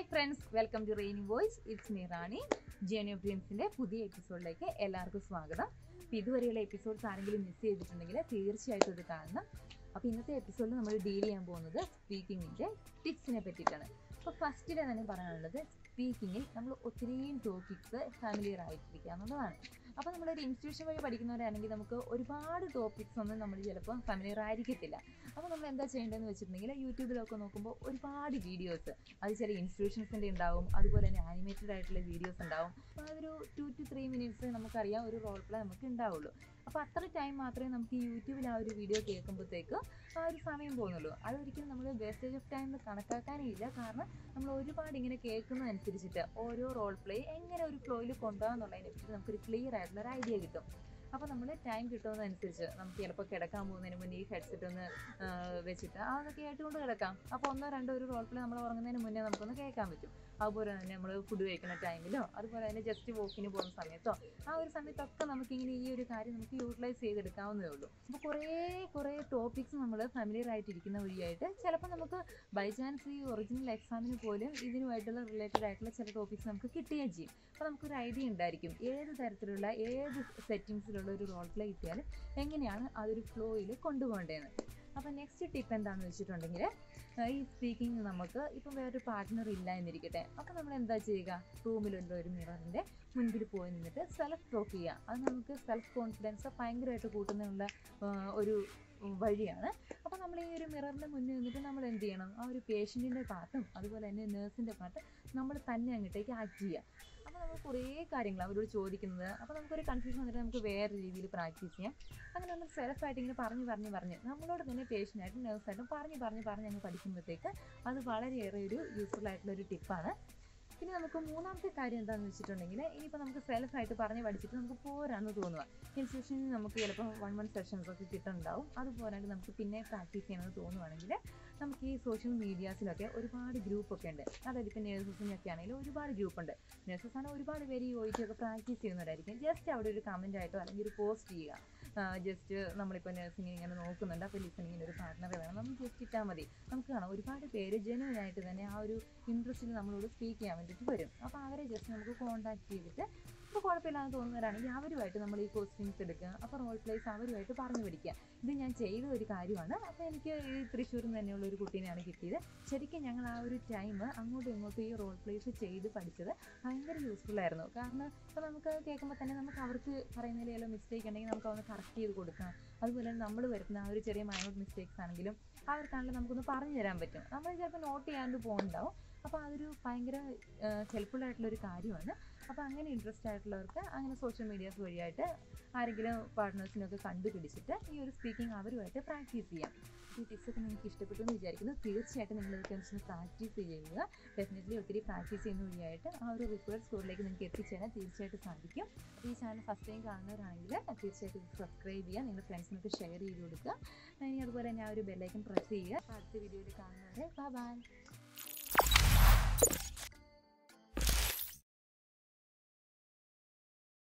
hi friends welcome to rainy voice it's me Rani journey of ഡ്രീംസിന്റെ പുതിയ എപ്പിസോഡിലേക്ക് എല്ലാവർക്കും സ്വാഗതം അപ്പോൾ ഇതുവരെയുള്ള എപ്പിസോഡ്സ് ആരെങ്കിലും മിസ് ചെയ്തിട്ടുണ്ടെങ്കിൽ തീർച്ചയായിട്ടും ഇത് കാണണം അപ്പോൾ ഇന്നത്തെ എപ്പിസോഡിൽ നമ്മൾ ഡീൽ ചെയ്യാൻ പോകുന്നത് സ്പീക്കിങ്ങിൻ്റെ ടിപ്സിനെ പറ്റിയിട്ടാണ് അപ്പോൾ ഫസ്റ്റിൽ തന്നെ പറയാനുള്ളത് സ്പീക്കിങ്ങിൽ നമ്മൾ ഒത്തിരിയും ടോപ്പിക്സ് ഫാമിലിയർ ആയിട്ടിരിക്കുക എന്നുള്ളതാണ് അപ്പോൾ നമ്മളൊരു ഇൻസ്റ്റിറ്റ്യൂഷൻ വഴി പഠിക്കുന്നവരാണെങ്കിൽ നമുക്ക് ഒരുപാട് ടോപ്പിക്സ് ഒന്നും നമ്മൾ ചിലപ്പോൾ ഫാമിലിയർ ആയിരിക്കത്തില്ല അപ്പോൾ നമ്മൾ എന്താ ചെയ്യേണ്ടതെന്ന് വെച്ചിട്ടുണ്ടെങ്കിൽ യൂട്യൂബിലൊക്കെ നോക്കുമ്പോൾ ഒരുപാട് വീഡിയോസ് അത് ചില ഇൻസ്റ്റിറ്റ്യൂഷൻസിൻ്റെ ഉണ്ടാവും അതുപോലെ തന്നെ ആനിമേറ്റഡ് ആയിട്ടുള്ള വീഡിയോസ് ഉണ്ടാവും അപ്പോൾ അതൊരു ടു ടു ത്രീ മിനിറ്റ്സ് നമുക്കറിയാം ഒരു റോൾ പ്ലേ നമുക്ക് ഉണ്ടാവുള്ളൂ അപ്പോൾ അത്ര ടൈം മാത്രമേ നമുക്ക് ഈ യൂട്യൂബിൽ ആ ഒരു വീഡിയോ കേൾക്കുമ്പോഴത്തേക്ക് ആ ഒരു സമയം പോകുന്നുള്ളൂ അതൊരിക്കലും നമ്മൾ വേസ്റ്റേജ് ഓഫ് ടൈം കണക്കാക്കാനേ ഇല്ല കാരണം നമ്മൾ ഒരുപാട് ഇങ്ങനെ കേൾക്കുന്നതനുസരിച്ചിട്ട് ഓരോ റോൾ പ്ലേ എങ്ങനെ ഒരു ഫ്ലോയിൽ കൊണ്ടുപോകാം എന്നുള്ളതിനെ പറ്റി നമുക്കൊരു ക്ലിയർ ആയിട്ടുള്ള ഒരു ഐഡിയ കിട്ടും അപ്പോൾ നമ്മൾ ടൈം കിട്ടുന്നതനുസരിച്ച് നമുക്ക് ചിലപ്പോൾ കിടക്കാൻ പോകുന്നതിന് മുന്നേ ഈ ഹെഡ്സെറ്റ് ഒന്ന് ആ, വെച്ചിട്ട് അതൊക്കെ കേട്ടുകൊണ്ട് കിടക്കാം അപ്പോൾ ഒന്നോ രണ്ടോ ഒരു റോൾ പ്ലേ നമ്മൾ ഉറങ്ങുന്നതിന് മുന്നേ നമുക്കൊന്ന് കേൾക്കാൻ പറ്റും അതുപോലെ തന്നെ നമ്മൾ ഫുഡ് കഴിക്കുന്ന ടൈമിലോ അതുപോലെ തന്നെ ജസ്റ്റ് വോക്കിന് പോകുന്ന സമയത്തോ ആ ഒരു സമയത്തൊക്കെ നമുക്കിങ്ങനെ ഈ ഒരു കാര്യം നമുക്ക് യൂട്ടിലൈസ് ചെയ്തെടുക്കാവുന്നതേ ഉള്ളൂ അപ്പോൾ കുറേ കുറേ ടോപ്പിക്സ് നമ്മൾ ഫാമിലിയർ ആയിട്ടിരിക്കുന്ന വഴിയായിട്ട് ചിലപ്പോൾ നമുക്ക് ബൈ ചാൻസ് ഈ ഒറിജിനൽ എക്സാമിന് പോലും ഇതിനുമായിട്ടുള്ള റിലേറ്റഡ് ആയിട്ടുള്ള ചില ടോപ്പിക്സ് നമുക്ക് കിട്ടുകയും ചെയ്യും അപ്പോൾ നമുക്കൊരു ഐഡിയ ഉണ്ടായിരിക്കും ഏത് തരത്തിലുള്ള ഏത് സെറ്റിങ്സിലുള്ള ഒരു റോൾ പ്ലേ കിട്ടിയാലും എങ്ങനെയാണ് അതൊരു ഫ്ലോയിൽ കൊണ്ടുപോകേണ്ടതെന്ന് അപ്പോൾ നെക്സ്റ്റ് ടിപ്പ് എന്താണെന്ന് വെച്ചിട്ടുണ്ടെങ്കിൽ ഈ സ്പീക്കിംഗ് നമുക്ക് ഇപ്പം വേറൊരു പാർട്ട്ണർ ഇല്ല എന്നിരിക്കട്ടെ അപ്പോൾ നമ്മൾ എന്താ ചെയ്യുക റൂമിലുള്ള ഒരു മിററിൻ്റെ മുൻപിൽ പോയി നിന്നിട്ട് സെൽഫ് ടോക്ക് ചെയ്യുക അത് നമുക്ക് സെൽഫ് കോൺഫിഡൻസ് ഭയങ്കരമായിട്ട് കൂട്ടുന്നതിനുള്ള ആ, ഒരു വഴിയാണ് അപ്പോൾ നമ്മൾ ഈ ഒരു മിററിൻ്റെ മുന്നിൽ നിന്നിട്ട് നമ്മൾ എന്ത് ചെയ്യണം ആ ഒരു പേഷ്യൻറ്റിൻ്റെ പാർട്ടും അതുപോലെ തന്നെ നേഴ്സിൻ്റെ പാർട്ട് നമ്മൾ തന്നെ അങ്ങോട്ടേക്ക് ആക്ട് ചെയ്യുക അപ്പോൾ നമ്മൾ കുറേ കാര്യങ്ങൾ അവരോട് ചോദിക്കുന്നത് അപ്പോൾ നമുക്കൊരു കൺഫ്യൂഷൻ വന്നിട്ട് നമുക്ക് വേറെ രീതിയിൽ പ്രാക്ടീസ് ചെയ്യാം അങ്ങനെ നമ്മൾ സെൽഫായിട്ട് ഇങ്ങനെ പറഞ്ഞ് പറഞ്ഞ് പറഞ്ഞ് നമ്മളോട് തന്നെ പേഷ്യൻ്റായിട്ടും നേഴ്സായിട്ടും പറഞ്ഞ് പറഞ്ഞ് പറഞ്ഞ് അങ്ങ് പഠിക്കുമ്പോഴത്തേക്ക് അത് വളരെയേറെ ഒരു യൂസ്ഫുൾ ആയിട്ടുള്ള ഒരു ടിപ്പാണ് പിന്നെ നമുക്ക് മൂന്നാമത്തെ കാര്യം എന്താണെന്ന് വെച്ചിട്ടുണ്ടെങ്കിൽ ഇനിയിപ്പോൾ നമുക്ക് സെൽഫായിട്ട് പറഞ്ഞ് പഠിച്ചിട്ട് നമുക്ക് പോരാന്ന് തോന്നുക ഇൻസ്റ്റിറ്റ്യൂഷനിൽ നമുക്ക് ചിലപ്പോൾ വൺ വൺ സെഷൻസ് ഒക്കെ കിട്ടുന്നുണ്ടാവും അതുപോലാണ്ട് നമുക്ക് പിന്നെ പ്രാക്ടീസ് ചെയ്യണമെന്ന് തോന്നുവാണെങ്കിൽ നമുക്ക് ഈ സോഷ്യൽ മീഡിയാസിലൊക്കെ ഒരുപാട് ഗ്രൂപ്പൊക്കെ ഉണ്ട് അതായത് ഇപ്പോൾ നേഴ്സസിനൊക്കെ ആണെങ്കിലും ഒരുപാട് ഗ്രൂപ്പുണ്ട് നേഴ്സസ് ആണ് ഒരുപാട് പേര് ഈ ഒഴിച്ച് ഒക്കെ പ്രാക്ടീസ് ചെയ്യുന്നവരായിരിക്കും ജസ്റ്റ് അവിടെ ഒരു കമൻ്റ് ആയിട്ടോ അല്ലെങ്കിൽ ഒരു പോസ്റ്റ് ചെയ്യുക ജസ്റ്റ് നമ്മളിപ്പോൾ നഴ്സിംഗ് ഇങ്ങനെ നോക്കുന്നുണ്ട് അപ്പോൾ ലിസണിങ്ങിന് ഒരു പാർട്ട്ണറെ വേണം നമ്മൾ ജസ്റ്റ് ഇട്ടാൽ മതി നമുക്ക് കാണാം ഒരുപാട് പേര് ജെന്യൂൻ ആയിട്ട് തന്നെ ആ ഒരു ഇൻട്രസ്റ്റിൽ നമ്മളോട് സ്പീക്ക് ചെയ്യാൻ വേണ്ടിയിട്ട് വരും അപ്പോൾ അവരെ ജസ്റ്റ് നമുക്ക് കോൺടാക്ട് ചെയ്തിട്ട് ഇപ്പോൾ കുഴപ്പമില്ലാന്ന് തോന്നുന്നവരാണെങ്കിൽ അവരുമായിട്ട് നമ്മൾ ഈ കോസ്റ്റിങ്സ് എടുക്കുക അപ്പോൾ റോൾ പ്ലേസ് അവരുമായിട്ട് പറഞ്ഞു പഠിക്കുക ഇത് ഞാൻ ചെയ്ത ഒരു കാര്യമാണ് അപ്പോൾ എനിക്ക് ഈ തൃശ്ശൂരിൽ നിന്ന് തന്നെയുള്ള ഒരു കുട്ടീനെയാണ് കിട്ടിയത് ശരിക്കും ഞങ്ങൾ ആ ഒരു ടൈം അങ്ങോട്ടും ഇങ്ങോട്ടും ഈ റോൾ പ്ലേസ് ചെയ്ത് പഠിച്ചത് ഭയങ്കര യൂസ്ഫുൾ ആയിരുന്നു കാരണം ഇപ്പോൾ നമുക്ക് കേൾക്കുമ്പോൾ തന്നെ നമുക്ക് അവർക്ക് പറയുന്നതിൽ ചില മിസ്റ്റേക്ക് ഉണ്ടെങ്കിൽ നമുക്ക് ഒന്ന് കറക്റ്റ് ചെയ്ത് കൊടുക്കാം അതുപോലെ തന്നെ നമ്മൾ വരുത്തുന്ന ആ ഒരു ചെറിയ മൈനോട്ട് മിസ്റ്റേക്സ് ആണെങ്കിലും അവർക്കാണെങ്കിലും നമുക്കൊന്ന് പറഞ്ഞു തരാൻ പറ്റും നമ്മൾ ചിലപ്പോൾ നോട്ട് ചെയ്യാണ്ട് പോകുന്നുണ്ടാവും അപ്പോൾ അതൊരു ഭയങ്കര ഹെൽപ്ഫുൾ ആയിട്ടുള്ളൊരു കാര്യമാണ് അപ്പോൾ അങ്ങനെ ഇൻട്രസ്റ്റ് ആയിട്ടുള്ളവർക്ക് അങ്ങനെ സോഷ്യൽ മീഡിയാസ് വഴിയായിട്ട് ആരെങ്കിലും പാർട്ട്നേഴ്സിനൊക്കെ കണ്ടുപിടിച്ചിട്ട് ഈ ഒരു സ്പീക്കിംഗ് അവരുമായിട്ട് പ്രാക്ടീസ് ചെയ്യാം ഈ ടിപ്സൊക്കെ നിങ്ങൾക്ക് ഇഷ്ടപ്പെട്ടു എന്ന് വിചാരിക്കുന്നു തീർച്ചയായിട്ടും നിങ്ങൾ ഇതൊക്കെ ഒന്ന് പ്രാക്ടീസ് ചെയ്യുക ഡെഫിനറ്റ്ലി ഒത്തിരി പ്രാക്ടീസ് ചെയ്യുന്ന വഴിയായിട്ട് ആ ഒരു റിക്വയർഡ് സ്കോറിലേക്ക് നിങ്ങൾക്ക് എത്തിച്ചേരാൻ തീർച്ചയായിട്ടും സാധിക്കും ഈ ചാനൽ ഫസ്റ്റ് ടൈം കാണുന്നവരാണെങ്കിൽ തീർച്ചയായിട്ടും സബ്സ്ക്രൈബ് ചെയ്യുക നിങ്ങളുടെ ഫ്രണ്ട്സിനൊക്കെ ഷെയർ ചെയ്ത് കൊടുക്കുക ഇനി അതുപോലെ തന്നെ ആ ഒരു ബെല്ലൈക്കൻ പ്രസ് ചെയ്യുക അപ്പോൾ അടുത്ത വീഡിയോയിൽ കാണുന്നവരെ ബൈ ബൈ